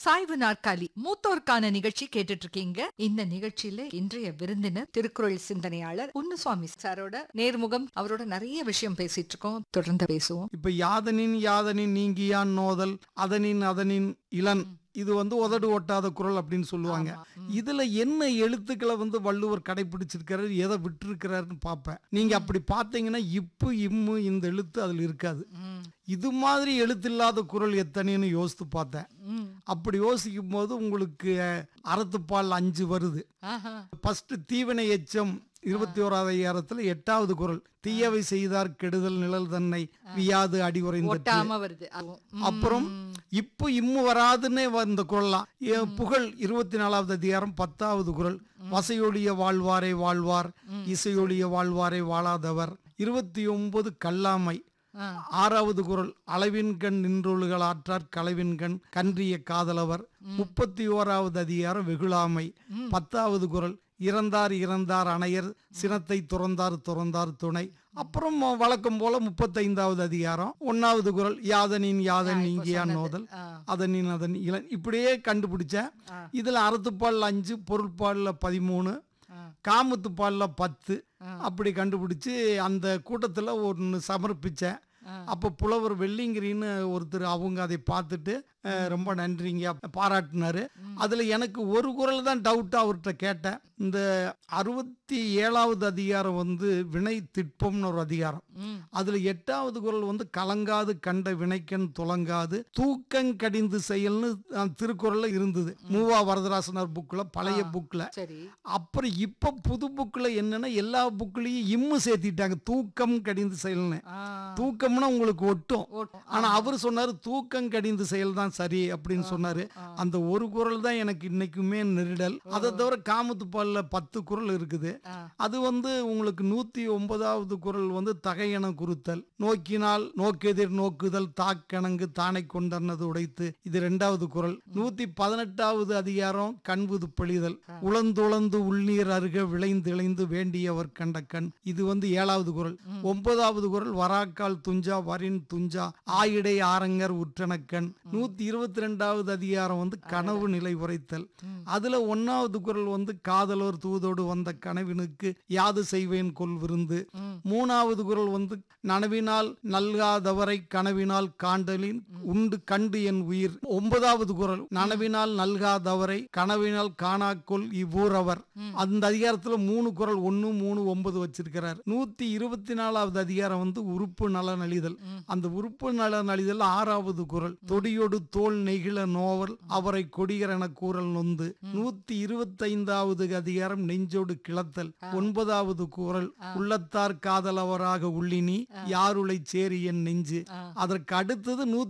சாய்வு நாற்காலி மூத்தோர்க்கான நிகழ்ச்சி கேட்டுட்டு இருக்கீங்க இந்த நிகழ்ச்சியில இன்றைய விருந்தினர் திருக்குறள் சிந்தனையாளர் உன்னுசுவாமி சாரோட நேர்முகம் அவரோட நிறைய விஷயம் பேசிட்டு இருக்கோம் தொடர்ந்து பேசுவோம் இப்ப யாதனின் யாதனின் நீங்கியான் நோதல் அதனின் அதனின் இளன் இது வந்து உதடு ஒட்டாத குரல் அப்படின்னு சொல்லுவாங்க இதுல என்ன எழுத்துக்களை வந்து வள்ளுவர் கடைபிடிச்சிருக்காரு எதை விட்டுருக்கிறாருன்னு பார்ப்பேன் நீங்க அப்படி பார்த்தீங்கன்னா இப்பு இம்மு இந்த எழுத்து அதுல இருக்காது இது மாதிரி எழுத்தில்லாத குரல் எத்தனைன்னு யோசித்து பார்த்தேன் அப்படி யோசிக்கும் போது உங்களுக்கு அறத்துப்பால் அஞ்சு வருது ஆஹா. ஃபர்ஸ்ட் தீவினை எச்சம் இருபத்தி ஓராவது அதிகாரத்துல எட்டாவது குரல் தீயவை செய்தார் கெடுதல் நிழல் தன்னை வியாது அடி உறைந்த ஒட்டாம வருது அதுவும். ம். அப்புறம் இப்போ இம்மு வராதுன்னே வந்த குரல்லாம் ஏ, புகழ் இருபத்தி நாலாவது அதிகாரம் பத்தாவது குரல் வசையொழிய வாழ்வாரே வாழ்வார் இசையொழிய வாழ்வாரே வாழாதவர் இருபத்தி ஒன்பது கல்லாமை ஆ. ஆறாவது குரல் அளவின் கண் நின்றொழுகள் ஆற்றார் களவின் கண் கன்றிய காதலவர் முப்பத்தி ஓராவது அதிகாரம் வெகுளாமை பத்தாவது குரல் இறந்தார் இறந்தார் அணையர் சினத்தை துறந்தார் துறந்தார் துணை அப்புறம் வழக்கம் போல முப்பத்தைந்தாவது அதிகாரம் ஒன்னாவது குரல் யாதனின் யாதன் நீங்கியான் நோதல் ஆ. அதனின் அதன் இளன் இப்படியே கண்டுபிடிச்சேன் இதுல அறத்துப்பால் அஞ்சு பொருட்பால்ல பதிமூணு காமத்துப்பால்ல பத்து அப்படி கண்டுபிடிச்சு அந்த கூட்டத்துல ஒன்று சமர்ப்பிச்சேன் அப்போ புலவர் வெள்ளிங்கிரின்னு ஒருத்தர் அவங்க அதை பார்த்துட்டு அஹ், ரொம்ப நன்றிங்க பாராட்டினாரு அதுல எனக்கு ஒரு குரல் தான் டவுட் அவர்கிட்ட கேட்டேன் இந்த அறுபத்தி ஏழாவது அதிகாரம் வந்து வினை திட்பம்னு ஒரு அதிகாரம் ம். அதுல எட்டாவது குரல் வந்து கலங்காது கண்ட வினைக்கண் துலங்காது தூக்கங் கடிந்து செயல்னு அஹ், திருக்குறள்ல இருந்தது மூவா வரதராசனார் புக்ல பழைய புக்ல சரி அப்புறம் இப்ப புது புக்ல என்னன்னா எல்லா புக்லயும் இம்மு சேர்த்திட்டாங்க தூக்கம் கடிந்து செயல்னு ஆ. தூக்கம்னா உங்களுக்கு ஒட்டும் ஓட்டும். ஆனா அவர் சொன்னாரு தூக்கம் கடிந்து செயல் தான் சரி அப்படின்னு சொன்னாரு அந்த ஒரு குரல் தான் எனக்கு இன்னைக்குமே நெருடல் அதை தவிர காமத்து பால்ல பத்து குரல் இருக்குது ஆ. அது வந்து உங்களுக்கு நூத்தி ஒன்பதாவது குரல் வந்து தகையென குறுத்தல் நோக்கினால் நோக்கெதிர் நோக்குதல் தாக்கணங்கு தானை கொண்டனது உடைத்து இது ரெண்டாவது குரல் நூத்தி பதினெட்டாவது அதிகாரம் கண்புது பழிதல் உளந்துளந்து உள்நீர் அருக விளைந்து இளைந்து வேண்டியவர் கண்ட கண் இது வந்து ஏழாவது குரல் ஒன்பதாவது குரல் வராக்கால் துஞ்சா வரின் துஞ்சா ஆயிடை ஆரங்கர் உற்றனக்கண் நூத்தி இருபத்தி ரெண்டாவது அதிகாரம் வந்து கனவு நிலை உரைத்தல் அதுல ஒன்னாவது குரல் வந்து காதலோர் தூதோடு வந்த கனவினுக்கு யாது செய்வேன் கொல் விருந்து மூணாவது குரல் வந்து நனவினால் நல்காதவரை கனவினால் காண்டலின் உண்டு கண்டு என் உயிர் ஒன்பதாவது குரல் நனவினால் நல்காதவரை கனவினால் காணாக்கொள் இவ்வூரவர் அந்த அதிகாரத்துல மூணு குரல் ஒன்னு மூணு ஒன்பது வச்சிருக்கிறார் நூத்தி இருபத்தி நாலாவது அதிகாரம் வந்து உறுப்பு நலன் அழிதல் அந்த உறுப்பு நலன் அழிதல் ஆறாவது குரல் தொடியொடு தோல் நெகிழ நோவல் அவரை கொடிகரென கூறல் நொந்து நூத்தி இருபத்தைந்தாவது அதிகாரம் நெஞ்சோடு கிளத்தல் ஒன்பதாவது குரல் உள்ளத்தார் காதலவராக உள்ளினி யாருளை சேரி என் நெஞ்சு அதற்கு அடுத்தது நூத்தி